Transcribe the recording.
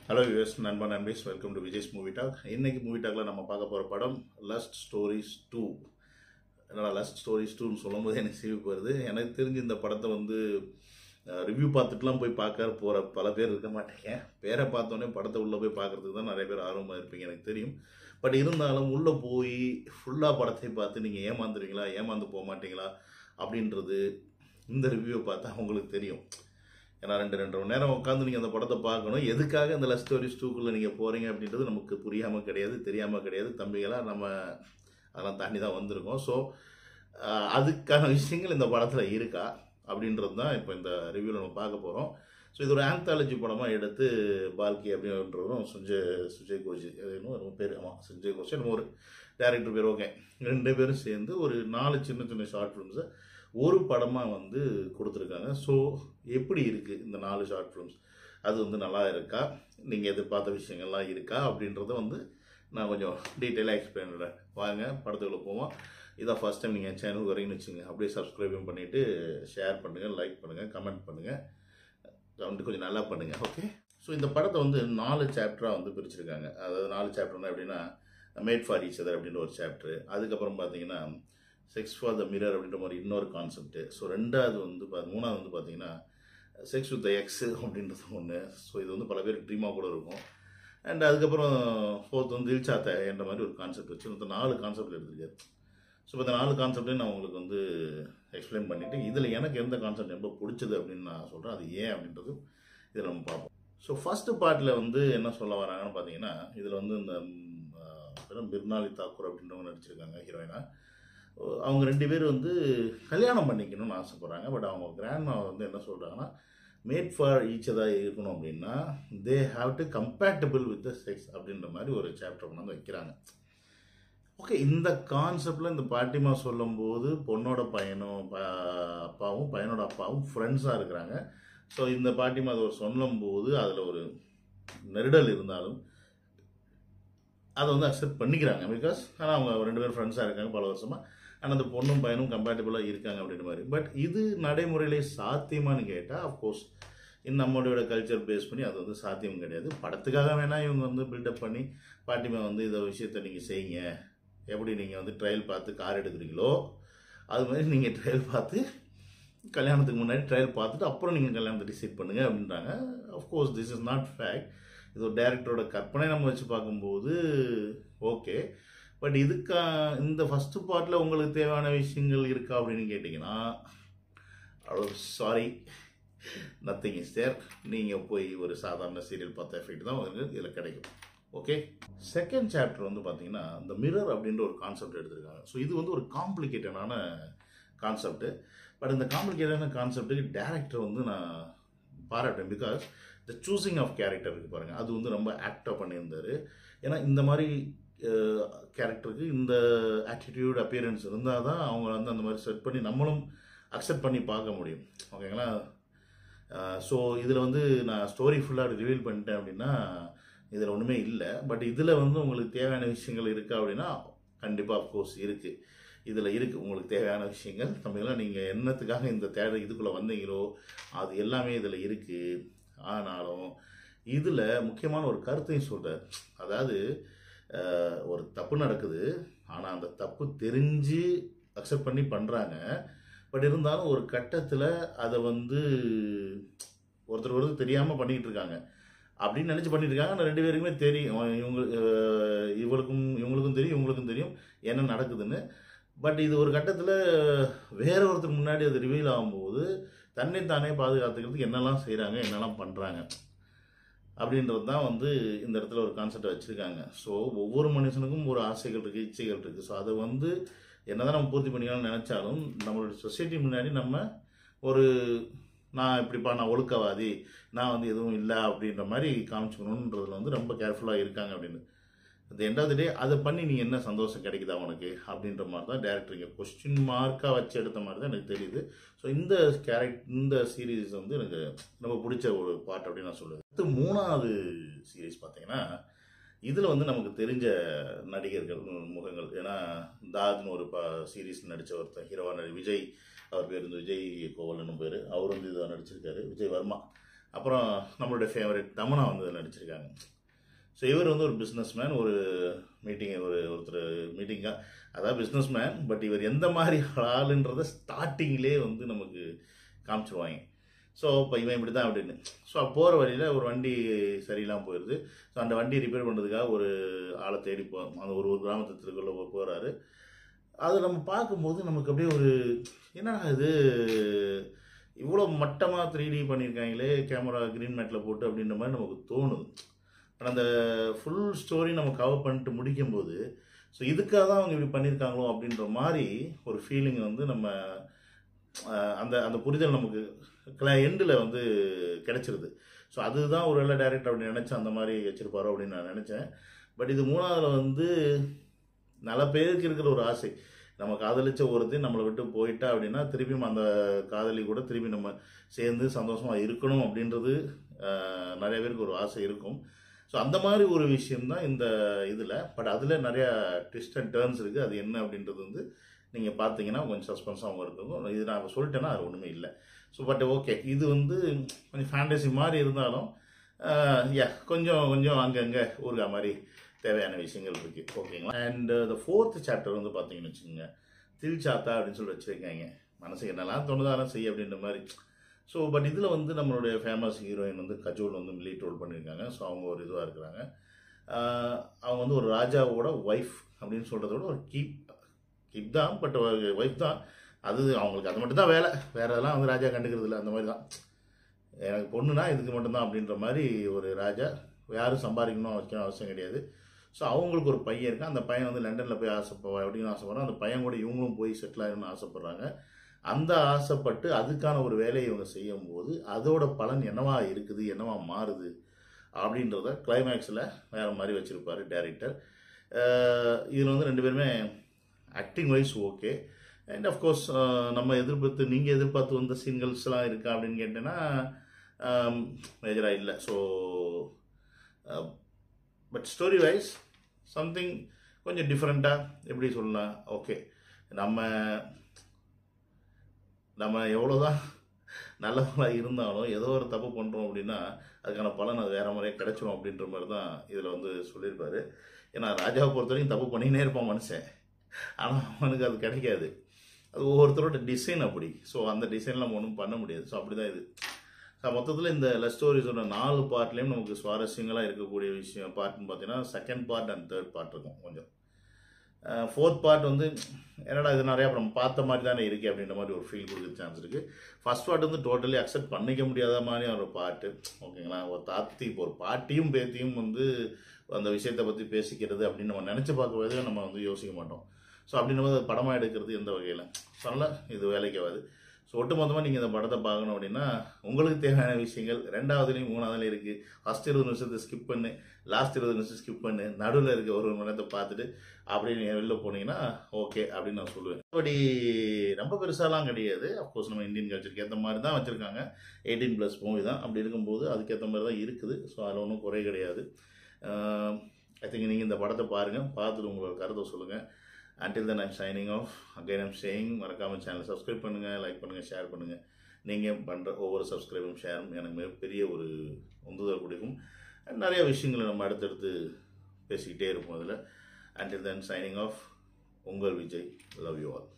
hello US நண்பா நண்பீஸ் welcome to Vijay's movie talk இன்னைக்கு மூவி டாக்ல நம்ம பார்க்க போகிற படம் லஸ்ட் ஸ்டோரிஸ் டூ என்னடா லஸ்ட் ஸ்டோரிஸ் டூன்னு சொல்லும் போது எனக்கு சிரிப்பு வருது எனக்கு தெரிஞ்சு இந்த படத்தை வந்து ரிவ்யூ பார்த்துட்டுலாம் போய் பார்க்க போகிற பல பேர் இருக்க மாட்டீங்க பேரை பார்த்தோன்னே படத்தை உள்ளே போய் பார்க்குறதுக்கு தான் நிறைய பேர் ஆர்வமாக இருப்பீங்க எனக்கு தெரியும் பட் இருந்தாலும் உள்ளே போய் ஃபுல்லாக படத்தை பார்த்து நீங்கள் ஏமாந்துருவீங்களா ஏமாந்து போக மாட்டீங்களா அப்படின்றது இந்த ரிவ்யூவை பார்த்தா உங்களுக்கு தெரியும் ஏன்னா ரெண்டு ரெண்டு மணி நேரம் உட்காந்து நீங்கள் அந்த படத்தை பார்க்கணும் எதுக்காக இந்த லவ் ஸ்டோரிஸ் டூக்குள்ளே நீங்கள் போகிறீங்க அப்படின்றது நமக்கு புரியாமல் கிடையாது தெரியாமல் கிடையாது தம்பிகளாக நம்ம அதெல்லாம் தாண்டி தான் வந்திருக்கோம் ஸோ அதுக்கான விஷயங்கள் இந்த படத்தில் இருக்கா அப்படின்றது தான் இப்போ இந்த ரிவ்யூவில் நம்ம பார்க்க போகிறோம் ஸோ இது ஒரு ஆந்தாலஜி படமாக எடுத்து பால்கி அப்படின்றதும் சுஜய் சுஜய் கோஷி அது இன்னும் பேர் ஆமாம் சுஜய் கோஷி நம்ம ஒரு டேரக்டர் பேர் ஓகே ரெண்டு பேரும் சேர்ந்து ஒரு நாலு சின்ன சின்ன ஷார்ட் ஃபிலிம்ஸை ஒரு படமாக வந்து கொடுத்துருக்காங்க ஸோ எப்படி இருக்குது இந்த நாலு ஷார்ட் ஃபிலிம்ஸ் அது வந்து நல்லா இருக்கா நீங்கள் எதிர்பார்த்த விஷயங்கள்லாம் இருக்கா அப்படின்றத வந்து நான் கொஞ்சம் டீட்டெயிலாக எக்ஸ்பிளைன் பண்ணுறேன் வாங்க படத்துக்குள்ளே போவோம் இதான் ஃபஸ்ட் டைம் நீங்கள் சேனல் வரீங்கன்னு வச்சுங்க அப்படியே சப்ஸ்கிரைபும் பண்ணிவிட்டு ஷேர் பண்ணுங்கள் லைக் பண்ணுங்கள் கமெண்ட் பண்ணுங்கள் வந்து கொஞ்சம் நல்லா பண்ணுங்கள் ஓகே ஸோ இந்த படத்தை வந்து நாலு சாப்டராக வந்து பிரிச்சிருக்காங்க அதாவது நாலு சாப்டர்னா எப்படின்னா மேட் ஃபார் ஈச் அதர் அப்படின்ற ஒரு சாப்டர் அதுக்கப்புறம் பார்த்தீங்கன்னா செக்ஸ் ஃபார் த மிரர் அப்படின்ற மாதிரி இன்னொரு கான்செப்ட்டு ஸோ ரெண்டாவது வந்து பா மூணாவது வந்து பார்த்தீங்கன்னா செக்ஸ் வித் த எக்ஸ் அப்படின்றது ஒன்று ஸோ இது வந்து பல பேருக்கு ட்ரீமாக கூட இருக்கும் அண்ட் அதுக்கப்புறம் ஃபோர்த் வந்து இல்சாத்த என்ற மாதிரி ஒரு கான்செப்ட் வச்சு இந்த நாலு கான்செப்ட் எடுத்துருக்காரு ஸோ இப்போ இந்த நாலு கான்செப்டையும் நான் உங்களுக்கு வந்து எக்ஸ்பிளைன் பண்ணிவிட்டு இதில் எனக்கு எந்த கான்செப்ட் ரொம்ப பிடிச்சது அப்படின்னு நான் சொல்கிறேன் அது ஏன் அப்படின்றது இதில் நம்ம பார்ப்போம் ஸோ ஃபஸ்ட்டு பார்ட்டில் வந்து என்ன சொல்ல வராங்கன்னு பார்த்தீங்கன்னா இதில் வந்து இந்த பிர்னாலி தாக்கூர் அப்படின்றவங்க நடிச்சிருக்காங்க ஹீரோயினா அவங்க ரெண்டு பேர் வந்து கல்யாணம் பண்ணிக்கணும்னு ஆசைப்பட்றாங்க பட் அவங்க கிராண்ட்மா வந்து என்ன சொல்கிறாங்கன்னா மேட் ஃபார் ஈச்சதாக இருக்கணும் அப்படின்னா they have to compatible with the sex அப்படின்ற மாதிரி ஒரு சாப்டர் கொண்டு வந்து வைக்கிறாங்க ஓகே இந்த கான்செப்டில் இந்த பாட்டிமா சொல்லும்போது பொண்ணோட பையனும் அப்பாவும் பையனோட அப்பாவும் ஃப்ரெண்ட்ஸாக இருக்கிறாங்க ஸோ இந்த பாட்டிமா அதை ஒரு சொல்லும்போது அதில் ஒரு நெருடல் இருந்தாலும் அதை வந்து அக்செப்ட் பண்ணிக்கிறாங்க பிகாஸ் ஆனால் அவங்க ரெண்டு பேரும் ஃப்ரெண்ட்ஸாக இருக்காங்க பல வருஷமாக ஆனால் அந்த பொண்ணும் பையனும் கம்பேட்டபிளாக இருக்காங்க அப்படின்ற மாதிரி பட் இது நடைமுறையிலே சாத்தியமானு கேட்டால் அஃப்கோர்ஸ் நம்மளோட கல்ச்சர் பேஸ் பண்ணி அது வந்து சாத்தியம் கிடையாது படத்துக்காக வேணால் இவங்க வந்து பில்டப் பண்ணி பாட்டிமா வந்து இந்த விஷயத்தை நீங்கள் செய்யுங்க எப்படி நீங்கள் வந்து ட்ரையல் பார்த்து கார் எடுக்கிறீங்களோ அது மாதிரி நீங்கள் ட்ரையல் பார்த்து கல்யாணத்துக்கு முன்னாடி ட்ரையல் பார்த்துட்டு அப்புறம் நீங்கள் கல்யாணத்தை டிசைட் பண்ணுங்கள் அப்படின்றாங்க of course this is not fact இது ஒரு டேரக்டரோட கற்பனை நம்ம வச்சு பார்க்கும்போது ஓகே பட் இதுக்கா இந்த ஃபஸ்ட்டு பார்ட்டில் உங்களுக்கு தேவையான விஷயங்கள் இருக்கா அப்படின்னு கேட்டிங்கன்னா அவ்வளோ சாரி நத்திங் இஸ் தேர் நீங்கள் போய் ஒரு சாதாரண சீரியல் பார்த்த எஃபெக்ட் தான் உங்களுக்கு இதில் கிடைக்கும் ஓகே செகண்ட் சாப்டர் வந்து பார்த்தீங்கன்னா இந்த மிரர் அப்படின்ற ஒரு கான்செப்ட் எடுத்திருக்காங்க ஸோ இது வந்து ஒரு காம்ப்ளிகேட்டடான கான்செப்ட்டு பட் இந்த காம்ப்ளிகேட்டடான கான்செப்ட்டுக்கு டேரக்டர் வந்து நான் பாராட்டேன் because the choosing of character இருக்குது பாருங்கள் அது வந்து ரொம்ப ஆக்டாக பண்ணியிருந்தார் ஏன்னா இந்த மாதிரி கேரக்டருக்கு இந்த ஆட்டிடியூட் அப்பியரன்ஸ் இருந்தால் தான் அவங்க வந்து அந்த மாதிரி செட் பண்ணி நம்மளும் அக்செப்ட் பண்ணி பார்க்க முடியும் ஓகேங்களா ஸோ இதில் வந்து நான் ஸ்டோரி ஃபுல்லாக ரிவீல் பண்ணிட்டேன் அப்படின்னா இதில் ஒன்றுமே இல்லை பட் இதில் வந்து உங்களுக்கு தேவையான விஷயங்கள் இருக்கா அப்படின்னா கண்டிப்பாக அஃப்கோர்ஸ் இருக்குது இதில் இருக்குது உங்களுக்கு தேவையான விஷயங்கள் தம்பிகளாம் நீங்கள் என்னத்துக்காக இந்த தேவை இதுக்குள்ளே வந்தீங்களோ அது எல்லாமே இதில் இருக்குது ஆனாலும் இதில் முக்கியமான ஒரு கருத்தையும் சொல்கிறார் அதாவது ஒரு தப்பு நடக்குது ஆனால் அந்த தப்பு தெரிஞ்சு அக்செப்ட் பண்ணி பண்ணுறாங்க பட் இருந்தாலும் ஒரு கட்டத்தில் அதை வந்து ஒருத்தர் ஒருத்தர் தெரியாமல் பண்ணிக்கிட்டு இருக்காங்க அப்படின்னு நினச்சி பண்ணிட்டு இருக்காங்க ஆனால் ரெண்டு பேருக்குமே தெரியும் இவங்க இவளுக்கும் இவங்களுக்கும் தெரியும் இவங்களுக்கும் தெரியும் என்ன நடக்குதுன்னு பட் இது ஒரு கட்டத்தில் வேற ஒருத்தர் முன்னாடி அது ரிவீல் ஆகும்போது தன்னை தானே பாதுகாத்துக்கிறதுக்கு என்னெல்லாம் செய்கிறாங்க என்னெல்லாம் பண்ணுறாங்க அப்படின்றது தான் வந்து இந்த இடத்துல ஒரு கான்செப்டை வச்சுருக்காங்க ஸோ ஒவ்வொரு மனுஷனுக்கும் ஒரு ஆசைகள் இருக்குது இச்சைகள் இருக்குது ஸோ அதை வந்து என்ன தான் நம்ம பூர்த்தி பண்ணிக்கலாம்னு நினச்சாலும் நம்மளோட சொசைட்டி முன்னாடி நம்ம ஒரு நான் இப்படிப்பா நான் ஒழுக்கவாதி நான் வந்து எதுவும் இல்லை அப்படின்ற மாதிரி காமிச்சுக்கணுன்றதுல வந்து ரொம்ப கேர்ஃபுல்லாக இருக்காங்க அப்படின்னு அது எண்ட் ஆஃப் த டே அதை பண்ணி நீ என்ன சந்தோஷம் கிடைக்குதா உனக்கு அப்படின்ற மாதிரி தான் டேரக்டர் இங்கே கொஸ்டின் மார்க்காக வச்சு எடுத்த மாதிரி தான் எனக்கு தெரியுது ஸோ இந்த கேரக்ட் இந்த சீரீஸ் வந்து எனக்கு ரொம்ப பிடிச்ச ஒரு பாட் அப்படின்னு நான் சொல்லுவேன் அடுத்து மூணாவது சீரீஸ் பார்த்தீங்கன்னா இதில் வந்து நமக்கு தெரிஞ்ச நடிகர்கள் முகங்கள் ஏன்னா தாத்னு ஒரு பா சீரீஸ் நடித்த ஒருத்தர் ஹீரோவான விஜய் அவர் பேர் வந்து விஜய் கோவல்னு பேர் அவர் வந்து இதை நடிச்சிருக்காரு விஜய் வர்மா அப்புறம் நம்மளுடைய ஃபேவரட் தமனா வந்து இதில் நடிச்சிருக்காங்க ஸோ இவர் வந்து ஒரு பிஸ்னஸ் மேன் ஒரு மீட்டிங் ஒரு ஒருத்தர் மீட்டிங்காக அதாவது பிஸ்னஸ் மேன் பட் இவர் எந்த மாதிரி ஆளுன்றதை ஸ்டார்டிங்லேயே வந்து நமக்கு காமிச்சிருவாங்க ஸோ இப்போ இவன் இப்படி தான் அப்படின்னு ஸோ போகிற வழியில் ஒரு வண்டி சரியில்லாமல் போயிடுது ஸோ அந்த வண்டியை ரிப்பேர் பண்ணுறதுக்காக ஒரு ஆளை தேடி போ அந்த ஒரு ஒரு கிராமத்துக்குள்ளே போகிறாரு அது நம்ம பார்க்கும்போது நமக்கு அப்படியே ஒரு என்னடா இது இவ்வளோ மட்டமாக த்ரீ டி பண்ணியிருக்காங்களே கேமரா க்ரீன் மேட்டில் போட்டு அப்படின்ற மாதிரி நமக்கு தோணுது ஆனால் அந்த ஃபுல் ஸ்டோரி நம்ம கவர் பண்ணிட்டு முடிக்கும்போது ஸோ இதுக்காக தான் அவங்க இப்படி பண்ணியிருக்காங்களோ அப்படின்ற மாதிரி ஒரு ஃபீலிங் வந்து நம்ம அஹ், அந்த அந்த புரிதல் நமக்கு எண்டில் வந்து கிடைச்சிருது ஸோ அதுதான் ஒரு வேளை டேரக்டர் அப்படி நினச்சி அந்த மாதிரி வச்சிருப்பாரோ அப்படின்னு நான் நினச்சேன் பட் இது மூணாவதுல வந்து நல்ல பேருக்கு இருக்கிற ஒரு ஆசை நம்ம காதலிச்ச ஒருத்தர் நம்மளை விட்டு போயிட்டா அப்படின்னா திருப்பியும் அந்த காதலி கூட திருப்பி நம்ம சேர்ந்து சந்தோஷமாக இருக்கணும் அப்படின்றது அஹ், நிறைய பேருக்கு ஒரு ஆசை இருக்கும் ஸோ அந்த மாதிரி ஒரு விஷயம்தான் இந்த இதில் பட் அதில் நிறையா ட்விஸ்ட் அண்ட் டேர்ன்ஸ் இருக்குது அது என்ன அப்படின்றது வந்து நீங்கள் பார்த்தீங்கன்னா கொஞ்சம் சஸ்பென்ஸாகவும் இருக்கும் இது நான் இப்ப சொல்லிட்டேன்னா அது ஒன்றுமே இல்லை ஸோ பட் ஓகே இது வந்து கொஞ்சம் ஃபேண்டசி மாதிரி இருந்தாலும் யா கொஞ்சம் கொஞ்சம் அங்கங்கே ஊருகா மாதிரி தேவையான விஷயங்கள் இருக்குது ஓகேங்களா அண்ட் த ஃபோர்த் சாப்டர் வந்து பார்த்தீங்கன்னு வச்சுக்கோங்க தில் சாத்தா அப்படின்னு சொல்லி வச்சுருக்காங்க மனசுக்கு என்னெல்லாம் தோணுதோ அதெல்லாம் செய்ய அப்படின்ற மாதிரி ஸோ பட் இதில் வந்து நம்மளுடைய ஃபேமஸ் ஹீரோயின் வந்து கஜோல் வந்து லீட் ரோல் பண்ணியிருக்காங்க ஸோ அவங்க ஒரு இதுவாக இருக்கிறாங்க ஆஹ் அவங்க வந்து ஒரு ராஜாவோட ஒய்ஃப் அப்படின்னு சொல்கிறத விட ஒரு கீப் கீப் தான் பட் ஒய்ஃப் தான் அது அவங்களுக்கு அது மட்டும் தான் வேலை வேற எல்லாம் வந்து ராஜா கண்டுக்கிறது இல்லை அந்த மாதிரி தான் எனக்கு பொண்ணுனா இதுக்கு மட்டும்தான் அப்படின்ற மாதிரி ஒரு ராஜா யாரும் சம்பாதிக்கணும் வைக்கணும் அவசியம் கிடையாது ஸோ அவங்களுக்கு ஒரு பையன் இருக்கு அந்த பையன் வந்து லண்டனில் போய் ஆசைப்போ அப்படின்னு ஆசைப்படுறான் அந்த பையன் கூட இவங்களும் போய் செட்டில் ஆகணும்னு ஆசைப்படுறாங்க அந்த ஆசைப்பட்டு அதுக்கான ஒரு வேலையை இவங்க செய்யும் போது அதோட பலன் என்னவா இருக்குது என்னவா மாறுது அப்படின்றத கிளைமேக்ஸில் வேறு மாதிரி வச்சுருப்பாரு டேரக்டர் இதில் வந்து ரெண்டு பேருமே acting wise okay and of course நம்ம எதிர்பார்த்து நீங்கள் எதிர்பார்த்து வந்த சீன்கள்ஸ்லாம் இருக்கா அப்படின்னு கேட்டேன்னா மேஜராக இல்லை so but story wise something கொஞ்சம் டிஃப்ரெண்ட்டாக எப்படி சொல்லலாம் ஓகே நம்ம நம்ம எவ்வளோதான் நல்லவங்களாக இருந்தாலும் ஏதோ ஒரு தப்பு பண்ணுறோம் அப்படின்னா அதுக்கான பலன் அது வேற மாதிரியே கிடைச்சிரும் அப்படின்ற மாதிரி தான் இதில் வந்து சொல்லியிருப்பாரு ஏன்னா ராஜாவை பொறுத்த வரைக்கும் தப்பு பண்ணினே இருப்பான் மனுஷன் ஆனால் அவனுக்கு அது கிடைக்காது அது ஒவ்வொருத்தரோட டிசைன் அப்படி ஸோ அந்த டிசைனில் நம்ம ஒன்றும் பண்ண முடியாது ஸோ அப்படி தான் இது ஸோ மொத்தத்தில் இந்த லவ் ஸ்டோரிஸோட நாலு பார்ட்லேயும் நமக்கு சுவாரஸ்யங்களாக இருக்கக்கூடிய விஷயம் பார்ட்னு பார்த்தீங்கன்னா second part and third part இருக்கும் கொஞ்சம் ஃபோர்த் பார்ட் வந்து என்னடா இது நிறையா நம்ம பார்த்த மாதிரி தானே இருக்குது அப்படின்ற மாதிரி ஒரு ஃபீல் கொடுக்குற சான்ஸ் இருக்குது ஃபர்ஸ்ட் பார்ட் வந்து டோட்டலி அக்செப்ட் பண்ணிக்க முடியாத மாதிரி ஒரு பாட்டு ஓகேங்களா ஒரு தாத்தி இப்போ ஒரு பாட்டியும் பேத்தியும் வந்து அந்த விஷயத்தை பற்றி பேசிக்கிறது அப்படின்னு நம்ம நினச்சி பார்க்கவே நம்ம வந்து யோசிக்க மாட்டோம் ஸோ அப்படின்னும் போது அது படமாக எடுக்கிறது எந்த வகையில் சொல்லல இது வேலைக்கு ஆகாது ஸோ ஒட்டுமொத்தமாக நீங்கள் இந்த படத்தை பார்க்கணும் அப்படின்னா உங்களுக்கு தேவையான விஷயங்கள் ரெண்டாவதுலேயும் மூணாவதுலேயும் இருக்குது ஃபஸ்ட் இருபது நிமிஷத்தை ஸ்கிப் பண்ணு லாஸ்ட் இருபது நிமிஷம் ஸ்கிப் பண்ணு நடுவில் இருக்க ஒரு மணி நேரத்தை பார்த்துட்டு அப்படி நீங்கள் வெளில போனீங்கன்னா ஓகே அப்படின்னு நான் சொல்லுவேன் அப்படி ரொம்ப பெருசாலாம் கிடையாது அஃப்கோர்ஸ் நம்ம இந்தியன் கல்ச்சருக்கு ஏற்ற மாதிரி தான் வச்சுருக்காங்க எயிட்டீன் ப்ளஸ் மூவி தான் அப்படி இருக்கும்போது அதுக்கேற்ற மாதிரி தான் இருக்குது ஸோ அதில் ஒன்றும் குறை கிடையாது ஐ திங்க் நீங்கள் இந்த படத்தை பாருங்கள் பார்த்துட்டு உங்களோட கருத்தை சொல்லுங்கள் until then I'm signing off again I'm saying மறக்காமல் சேனலை சப்ஸ்கிரைப் பண்ணுங்கள் லைக் பண்ணுங்கள் ஷேர் பண்ணுங்கள் நீங்கள் பண்ணுற ஒவ்வொரு சப்ஸ்கிரைபும் ஷேரும் எனக்கு மிகப்பெரிய ஒரு உந்துதல் கொடுக்கும் And நிறைய விஷயங்களை நம்ம அடுத்தடுத்து பேசிக்கிட்டே இருப்போம் அதில் அன்டில் தென் சைனிங் ஆஃப் உங்கள் விஜய் லவ் யூ ஆல்